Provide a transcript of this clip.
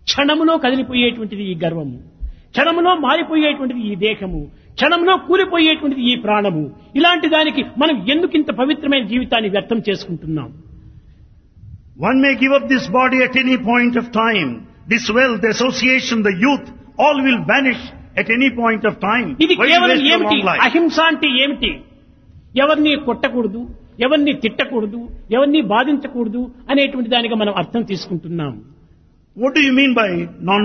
క్షణములో కదిలిపోయేటువంటిది ఈ గర్వము క్షణములో మారిపోయేటువంటిది ఈ దేహము క్షణంలో కూలిపోయేటువంటిది ఈ ప్రాణము ఇలాంటి దానికి మనం ఎందుకు ఇంత పవిత్రమైన జీవితాన్ని వ్యర్థం చేసుకుంటున్నాం One may give up this body at any point of time. This wealth, the association, the youth, all will vanish at any point of time. ఇది Why కేవలం waste your ఏమిటి long life? అహింస అంటే ఏమిటి ఎవరిని కొట్టకూడదు ఎవరిని తిట్టకూడదు ఎవరిని బాధించకూడదు అనేటువంటి దానిగా మనం అర్థం తీసుకుంటున్నాం What do you mean by non